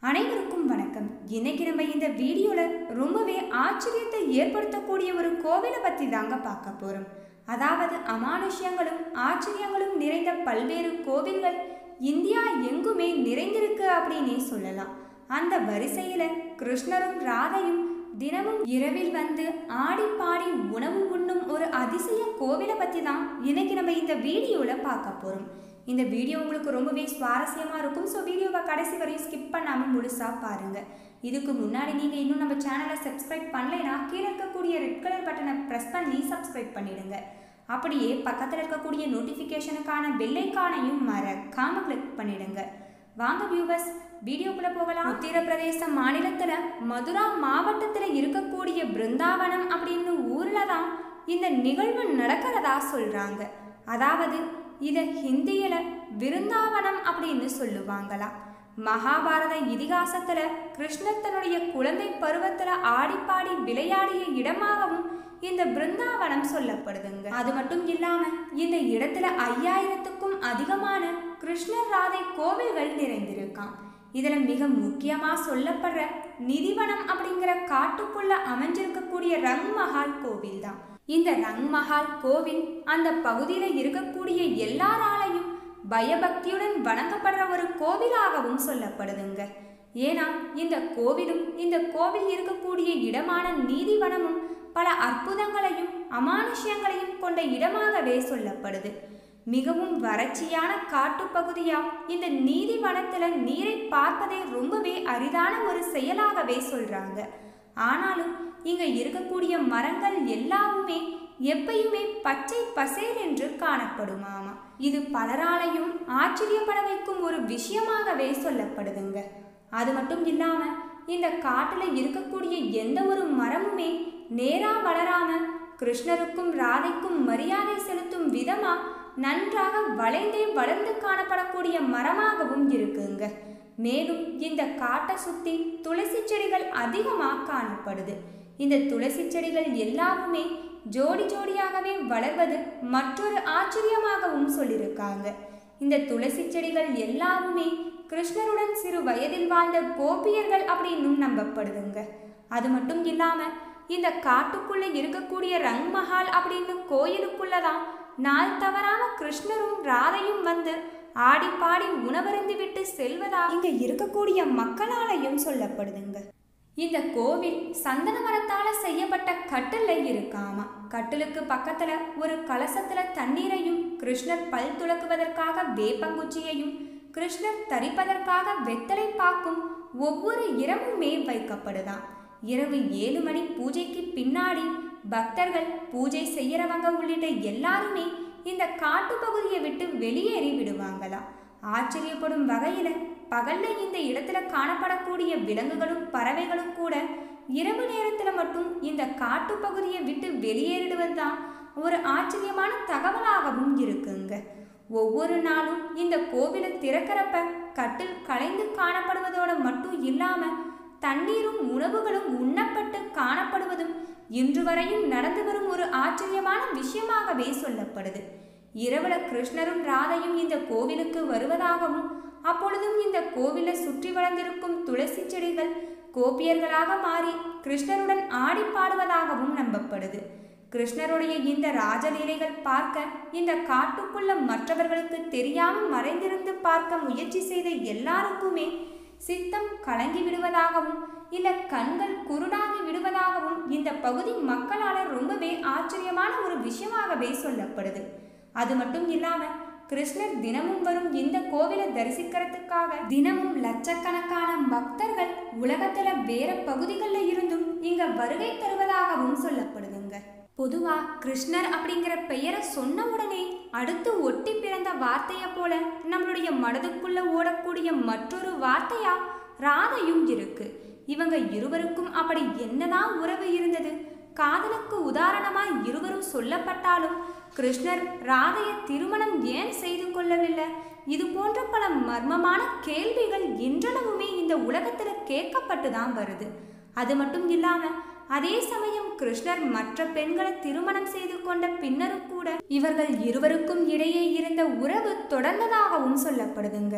அனைவருக்கும் வணக்கம் இன்னைக்கு நம்ம இந்த வீடியோல ரொம்பவே ஆச்சரியத்தை ஏற்படுத்தக்கூடிய ஒரு கோவிலை பத்தி தாங்க பார்க்க போறோம் அதாவது அமானுஷ்யங்களும் ஆச்சரியங்களும் நிறைந்த பல்வேறு கோவில்கள் இந்தியா எங்குமே நிறைந்திருக்கு அப்படின்னே சொல்லலாம் அந்த வரிசையில கிருஷ்ணரும் ராதையும் தினமும் இரவில் வந்து ஆடி பாடி உணவு உண்ணும் ஒரு அதிசய கோவிலை பத்தி தான் இன்னைக்கு நம்ம இந்த வீடியோல பார்க்க போறோம் இந்த வீடியோ உங்களுக்கு ரொம்பவே சுவாரஸ்யமாக இருக்கும் ஸோ வீடியோவை கடைசி வரையும் ஸ்கிப் பண்ணாமல் முழுசாக பாருங்கள் இதுக்கு முன்னாடி நீங்கள் இன்னும் நம்ம சேனலை சப்ஸ்கிரைப் பண்ணலைன்னா கீழே இருக்கக்கூடிய ரெட் கலர் பட்டனை ப்ரெஸ் பண்ணி சப்ஸ்கிரைப் பண்ணிடுங்க அப்படியே பக்கத்தில் இருக்கக்கூடிய நோட்டிஃபிகேஷனுக்கான பெல்லைக்கானையும் மறக்காம கிளிக் பண்ணிடுங்க வாங்க வியூவர்ஸ் வீடியோக்குள்ள போகலாம் உத்தரப்பிரதேச மாநிலத்துல மதுரா மாவட்டத்துல இருக்கக்கூடிய பிருந்தாவனம் அப்படின்னு ஊர்ல தான் இந்த நிகழ்வு நடக்கிறதா சொல்றாங்க அதாவது இதை ஹிந்தியில விருந்தாவனம் அப்படின்னு சொல்லுவாங்களாம் மகாபாரத இதிகாசத்துல கிருஷ்ணர் தன்னுடைய குழந்தை பருவத்துல ஆடிப்பாடி விளையாடிய இடமாகவும் இந்த பிருந்தாவனம் சொல்லப்படுதுங்க அது மட்டும் இல்லாம இந்த இடத்துல ஐயாயிரத்துக்கும் அதிகமான கிருஷ்ணர் ராதை கோவில்கள் நிறைந்திருக்காம் இதுல மிக முக்கியமா சொல்லப்படுற நிதிவனம் அப்படிங்கிற காட்டுக்குள்ள அமைஞ்சிருக்கக்கூடிய ரங் மஹால் கோவில் தான் இந்த ரங் மஹால் கோவில் அந்த பகுதியில இருக்கக்கூடிய எல்லாராலையும் பயபக்தியுடன் வணங்கப்படுற ஒரு கோவிலாகவும் சொல்லப்படுதுங்க ஏன்னா இந்த கோவிலும் இந்த கோவில் இருக்கக்கூடிய இடமான நீதிவனமும் பல அற்புதங்களையும் அமானுஷ்யங்களையும் கொண்ட இடமாகவே சொல்லப்படுது மிகவும் வறட்சியான காட்டுப்பகுதியா இந்த நீதிவனத்துல நீரை பார்ப்பதே ரொம்பவே அரிதான ஒரு செயலாகவே சொல்றாங்க ஆனாலும் இங்க இருக்கக்கூடிய மரங்கள் எல்லாமே எப்பயுமே பச்சை பசேல் என்று காணப்படுமாமா இது பலராலையும் ஆச்சரியப்பட வைக்கும் ஒரு விஷயமாகவே சொல்லப்படுதுங்க அது மட்டும் இல்லாம இந்த காட்டுல இருக்கக்கூடிய எந்த ஒரு மரமுமே நேரா வளராம கிருஷ்ணருக்கும் ராதைக்கும் மரியாதை செலுத்தும் விதமா நன்றாக வளைந்தே வளர்ந்து காணப்படக்கூடிய மரமாகவும் இருக்குங்க மேலும் இந்த காட்டை சுத்தி துளசி செடிகள் அதிகமாக காணப்படுது இந்த துளசி செடிகள் எல்லாமே ஜோடி ஜோடியாகவே வளர்வது மற்றொரு ஆச்சரியமாகவும் சொல்லியிருக்காங்க இந்த துளசி செடிகள் எல்லாமே கிருஷ்ணருடன் சிறு வயதில் வாழ்ந்த கோபியர்கள் அப்படின்னும் நம்பப்படுதுங்க அது மட்டும் இல்லாம இந்த காட்டுக்குள்ள இருக்கக்கூடிய ரங் மஹால் அப்படின்னு கோயிலுக்குள்ளதான் நாள் தவறாம கிருஷ்ணரும் ராதையும் வந்து ஆடி பாடி உணவருந்து விட்டு செல்வதா இங்க இருக்கக்கூடிய மக்களாலையும் சொல்லப்படுதுங்க இந்த கோவில் சந்தன மரத்தால செய்யப்பட்ட கட்டில இருக்காமா கட்டிலுக்கு பக்கத்துல ஒரு கலசத்துல தண்ணீரையும் கிருஷ்ணர் பல் துளக்குவதற்காக வேப்பங்குச்சியையும் கிருஷ்ணர் தரிப்பதற்காக வெத்தலை பாக்கும் ஒவ்வொரு இரவுமே வைக்கப்படுதாம் இரவு ஏழு மணி பூஜைக்கு பின்னாடி பக்தர்கள் பூஜை செய்யறவங்க உள்ளிட்ட எல்லாருமே இந்த காட்டு பகுதியை விட்டு வெளியேறி விடுவாங்களாம் ஆச்சரியப்படும் வகையில பகல்ல இந்த இடத்துல காணப்படக்கூடிய விலங்குகளும் பறவைகளும் கூட இரவு நேரத்துல மட்டும் இந்த காட்டு பகுதியை விட்டு வெளியேறிடுவது தான் ஒரு ஆச்சரியமான தகவலாகவும் இருக்குங்க ஒவ்வொரு நாளும் இந்த கோவிலை திறக்கிறப்ப கட்டில் கலைந்து காணப்படுவதோட மட்டும் இல்லாம தண்ணீரும் உணவுகளும் உண்ணப்பட்டு காணப்படுவதும் இன்று வரையும் நடந்து வரும் ஒரு ஆச்சரியமான விஷயமாகவே சொல்லப்படுது இரவுல கிருஷ்ணரும் ராதையும் இந்த கோவிலுக்கு வருவதாகவும் அப்பொழுதும் இந்த கோவிலை சுற்றி வளர்ந்திருக்கும் துளசி செடிகள் கோபியர்களாக மாறி கிருஷ்ணருடன் ஆடி பாடுவதாகவும் நம்பப்படுது கிருஷ்ணருடைய இந்த ராஜலீலைகள் பார்க்க இந்த காட்டுக்குள்ள மற்றவர்களுக்கு தெரியாமல் மறைந்திருந்து பார்க்க முயற்சி செய்த எல்லாருக்குமே சித்தம் கலங்கி விடுவதாகவும் இல்ல கண்கள் குருடாகி விடுவதாகவும் இந்த பகுதி மக்களால ரொம்பவே ஆச்சரியமான ஒரு விஷயமாகவே சொல்லப்படுது அது மட்டும் இல்லாம கிருஷ்ணர் தினமும் வரும் இந்த கோவிலை தரிசிக்கிறதுக்காக தினமும் லட்சக்கணக்கான பக்தர்கள் உலகத்துல வேற பகுதிகளில் இருந்தும் இங்க வருகை தருவதாகவும் சொல்லப்படுதுங்க பொதுவா கிருஷ்ணர் அப்படிங்கிற பெயரை சொன்ன உடனே அடுத்து ஒட்டி பிறந்த வார்த்தைய போல நம்மளுடைய மனதுக்குள்ள ஓடக்கூடிய மற்றொரு வார்த்தையா ராதையும் இருக்கு இவங்க இருவருக்கும் அப்படி என்னதான் உறவு இருந்தது காதலுக்கு உதாரணமா இருவரும் சொல்லப்பட்டாலும் கிருஷ்ணர் ராதைய திருமணம் ஏன் செய்து கொள்ளவில்லை இது போன்ற பல மர்மமான கேள்விகள் இன்றளவுமே இந்த உலகத்துல கேட்கப்பட்டு தான் வருது அது மட்டும் இல்லாம அதே சமயம் கிருஷ்ணர் மற்ற பெண்களை திருமணம் செய்து கொண்ட பின்னரும் கூட இவர்கள் இருவருக்கும் இடையே இருந்த உறவு தொடர்ந்ததாகவும் சொல்லப்படுதுங்க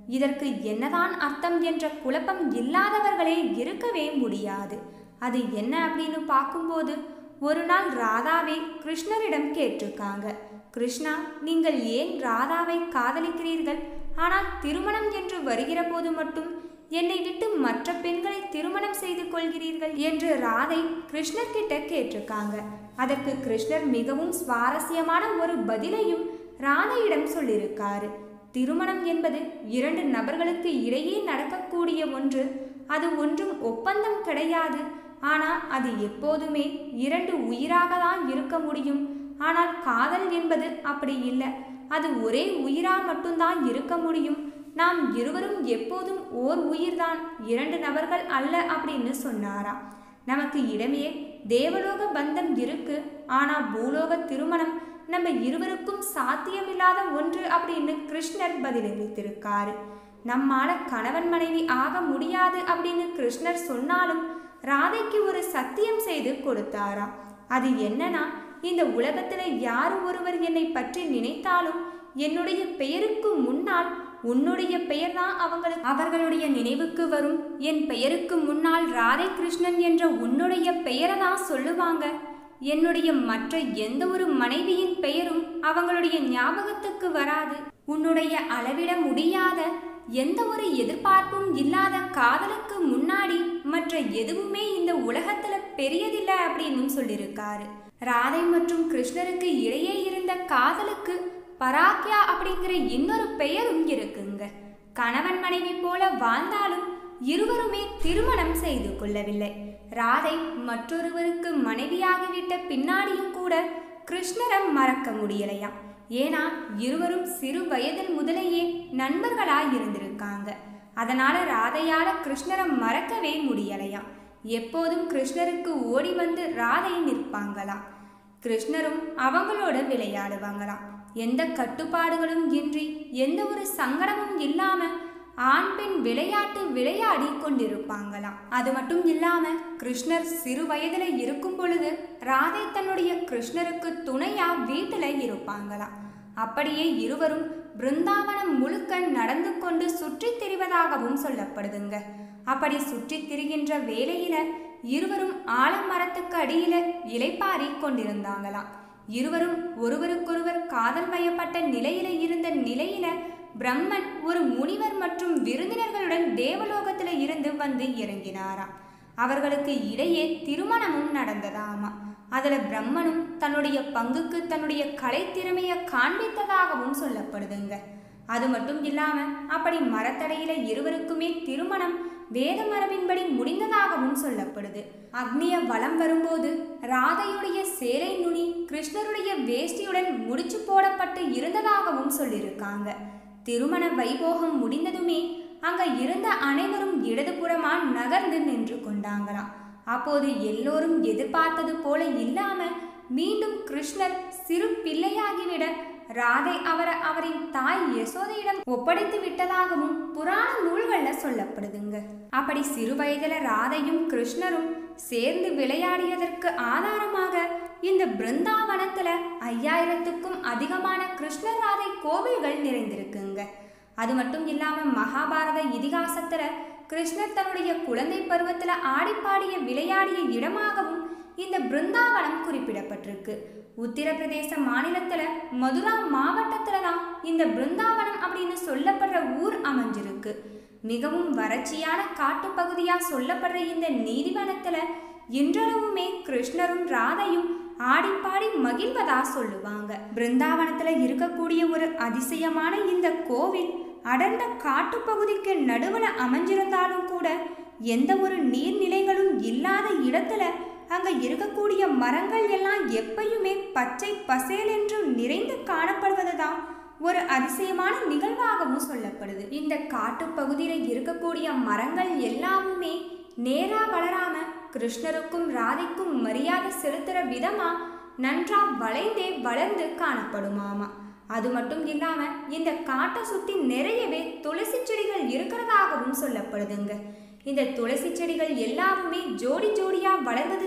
இதற்கு என்னதான் அர்த்தம் என்ற குழப்பம் இல்லாதவர்களே இருக்கவே முடியாது அது என்ன அப்படின்னு பார்க்கும்போது ஒரு நாள் ராதாவே கிருஷ்ணரிடம் கேட்டிருக்காங்க கிருஷ்ணா நீங்கள் ஏன் ராதாவை காதலிக்கிறீர்கள் ஆனால் திருமணம் என்று வருகிற போது மட்டும் என்னை விட்டு மற்ற பெண்களை திருமணம் செய்து கொள்கிறீர்கள் என்று ராதை கிருஷ்ணர் கிட்ட கேட்டிருக்காங்க அதற்கு கிருஷ்ணர் மிகவும் சுவாரஸ்யமான ஒரு பதிலையும் ராதையிடம் சொல்லியிருக்காரு திருமணம் என்பது இரண்டு நபர்களுக்கு இடையே நடக்கக்கூடிய ஒன்று அது ஒன்றும் ஒப்பந்தம் கிடையாது ஆனால் அது எப்போதுமே இரண்டு உயிராக தான் இருக்க முடியும் ஆனால் காதல் என்பது அப்படி இல்லை அது ஒரே உயிரா மட்டும்தான் இருக்க முடியும் நாம் இருவரும் எப்போதும் ஓர் உயிர்தான் இரண்டு நபர்கள் அல்ல அப்படின்னு சொன்னாரா நமக்கு இடமே தேவலோக பந்தம் இருக்கு ஆனா பூலோக திருமணம் நம்ம இருவருக்கும் சாத்தியமில்லாத ஒன்று அப்படின்னு கிருஷ்ணர் பதிலளித்திருக்காரு நம்மால கணவன் மனைவி ஆக முடியாது அப்படின்னு கிருஷ்ணர் சொன்னாலும் ராதைக்கு ஒரு சத்தியம் செய்து கொடுத்தாராம் அது என்னன்னா இந்த உலகத்துல யார் ஒருவர் என்னை பற்றி நினைத்தாலும் என்னுடைய பெயருக்கு முன்னால் உன்னுடைய பெயர் தான் அவங்களுக்கு அவர்களுடைய நினைவுக்கு வரும் என் பெயருக்கு முன்னால் ராதை கிருஷ்ணன் என்ற உன்னுடைய பெயரை தான் சொல்லுவாங்க என்னுடைய மற்ற எந்த ஒரு மனைவியின் பெயரும் அவங்களுடைய ஞாபகத்துக்கு வராது உன்னுடைய அளவிட முடியாத எந்த ஒரு எதிர்பார்ப்பும் இல்லாத காதலுக்கு முன்னாடி மற்ற எதுவுமே இந்த உலகத்துல பெரியதில்லை அப்படின்னு சொல்லியிருக்காரு ராதை மற்றும் கிருஷ்ணருக்கு இடையே இருந்த காதலுக்கு பராக்யா அப்படிங்கிற இன்னொரு பெயரும் இருக்குங்க கணவன் மனைவி போல வாழ்ந்தாலும் இருவருமே திருமணம் செய்து கொள்ளவில்லை ராதை மற்றொருவருக்கு மனைவியாகிவிட்ட பின்னாடியும் கூட கிருஷ்ணரை மறக்க முடியலையாம் ஏன்னா இருவரும் சிறு வயதில் முதலேயே நண்பர்களாய் இருந்திருக்காங்க அதனால ராதையால கிருஷ்ணரை மறக்கவே முடியலையாம் எப்போதும் கிருஷ்ணருக்கு ஓடி வந்து ராதை நிற்பாங்களாம் கிருஷ்ணரும் அவங்களோட விளையாடுவாங்களாம் எந்த கட்டுப்பாடுகளும் இன்றி எந்த ஒரு சங்கடமும் இல்லாம ஆண் பெண் விளையாட்டு விளையாடி கொண்டிருப்பாங்களாம் அது மட்டும் இல்லாம கிருஷ்ணர் சிறு வயதுல இருக்கும் பொழுது ராதை தன்னுடைய கிருஷ்ணருக்கு துணையா வீட்டுல இருப்பாங்களாம் அப்படியே இருவரும் பிருந்தாவனம் முழுக்க நடந்து கொண்டு சுற்றித் திரிவதாகவும் சொல்லப்படுதுங்க அப்படி சுற்றித் திரிகின்ற வேளையில இருவரும் ஆலமரத்துக்கு அடியில இலைப்பாரி கொண்டிருந்தாங்களாம் இருவரும் ஒருவருக்கொருவர் காதல் வயப்பட்ட நிலையில இருந்த நிலையில பிரம்மன் ஒரு முனிவர் மற்றும் விருந்தினர்களுடன் தேவலோகத்துல இருந்து வந்து இறங்கினாராம் அவர்களுக்கு இடையே திருமணமும் நடந்ததாமா அதுல பிரம்மனும் தன்னுடைய பங்குக்கு தன்னுடைய கலைத்திறமைய காண்பித்ததாகவும் சொல்லப்படுதுங்க அது மட்டும் இல்லாம அப்படி மரத்தடையில இருவருக்குமே திருமணம் வேத மரபின்படி முடிந்ததாகவும் சொல்லப்படுது அக்னிய வலம் வரும்போது ராதையுடைய சேலை நுனி கிருஷ்ணருடைய வேஷ்டியுடன் முடிச்சு போடப்பட்டு இருந்ததாகவும் சொல்லியிருக்காங்க திருமண வைபோகம் முடிந்ததுமே அங்க இருந்த அனைவரும் இடதுபுறமா நகர்ந்து நின்று கொண்டாங்களாம் அப்போது எல்லோரும் எதிர்பார்த்தது போல இல்லாம மீண்டும் கிருஷ்ணர் சிறு பிள்ளையாகிவிட ராதை அவரை அவரின் தாய் யசோதையிடம் ஒப்படைத்து விட்டதாகவும் புராண நூல்கள்ல சொல்லப்படுதுங்க அப்படி சிறு வயதுல ராதையும் கிருஷ்ணரும் சேர்ந்து விளையாடியதற்கு ஆதாரமாக இந்த பிருந்தாவனத்துல ஐயாயிரத்துக்கும் அதிகமான கிருஷ்ணர் ராதை கோவில்கள் நிறைந்திருக்குங்க அது மட்டும் இல்லாம மகாபாரத இதிகாசத்துல கிருஷ்ணர் தன்னுடைய குழந்தை பருவத்துல ஆடிப்பாடிய விளையாடிய இடமாகவும் இந்த பிருந்தாவனம் குறிப்பிடப்பட்டிருக்கு உத்தரப்பிரதேச மாநிலத்துல மதுரா மாவட்டத்துல தான் இந்த பிருந்தாவனம் அப்படின்னு சொல்லப்படுற ஊர் அமைஞ்சிருக்கு மிகவும் வறட்சியான காட்டுப்பகுதியா சொல்லப்படுற இந்த நீதிவனத்துல இன்றளவுமே கிருஷ்ணரும் ராதையும் ஆடிப்பாடி மகிழ்வதா சொல்லுவாங்க பிருந்தாவனத்துல இருக்கக்கூடிய ஒரு அதிசயமான இந்த கோவில் அடர்ந்த காட்டுப்பகுதிக்கு நடுவுல அமைஞ்சிருந்தாலும் கூட எந்த ஒரு நீர்நிலைகளும் இல்லாத இடத்துல அங்க இருக்கக்கூடிய மரங்கள் எல்லாம் எப்பயுமே பச்சை பசேல் என்று நிறைந்து காணப்படுவதுதான் ஒரு அதிசயமான நிகழ்வாகவும் சொல்லப்படுது இந்த காட்டுப்பகுதியில இருக்கக்கூடிய மரங்கள் எல்லாமுமே நேரா வளராம கிருஷ்ணருக்கும் ராதைக்கும் மரியாதை செலுத்துற விதமா நன்றா வளைந்தே வளர்ந்து காணப்படுமாமா அது மட்டும் இல்லாம இந்த காட்டை சுத்தி நிறையவே துளசி செடிகள் இருக்கிறதாகவும் சொல்லப்படுதுங்க இந்த துளசி செடிகள் எல்லாமே ஜோடி ஜோடியா வளர்வதுதான்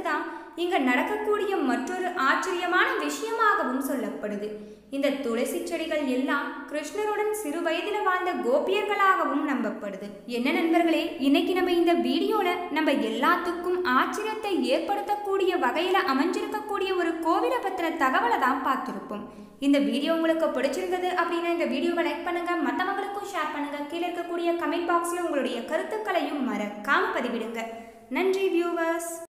இங்க நடக்கக்கூடிய மற்றொரு ஆச்சரியமான விஷயமாகவும் சொல்லப்படுது இந்த துளசி செடிகள் எல்லாம் கிருஷ்ணருடன் சிறு வயதில வாழ்ந்த கோபியர்களாகவும் நம்பப்படுது என்ன நண்பர்களே இன்னைக்கு நம்ம இந்த வீடியோல நம்ம எல்லாத்துக்கும் ஆச்சரியத்தை ஏற்படுத்தக்கூடிய வகையில அமைஞ்சிருக்கக்கூடிய ஒரு கோவிலை பத்தின தகவலை தான் பார்த்திருப்போம் இந்த வீடியோ உங்களுக்கு பிடிச்சிருந்தது அப்படின்னா இந்த வீடியோவை லைக் பண்ணுங்க மற்றவங்களுக்கும் ஷேர் பண்ணுங்க கீழே இருக்கக்கூடிய கமெண்ட் பாக்ஸ்ல உங்களுடைய கருத்துக்களையும் மறக்காம பதிவிடுங்க நன்றி வியூவர்ஸ்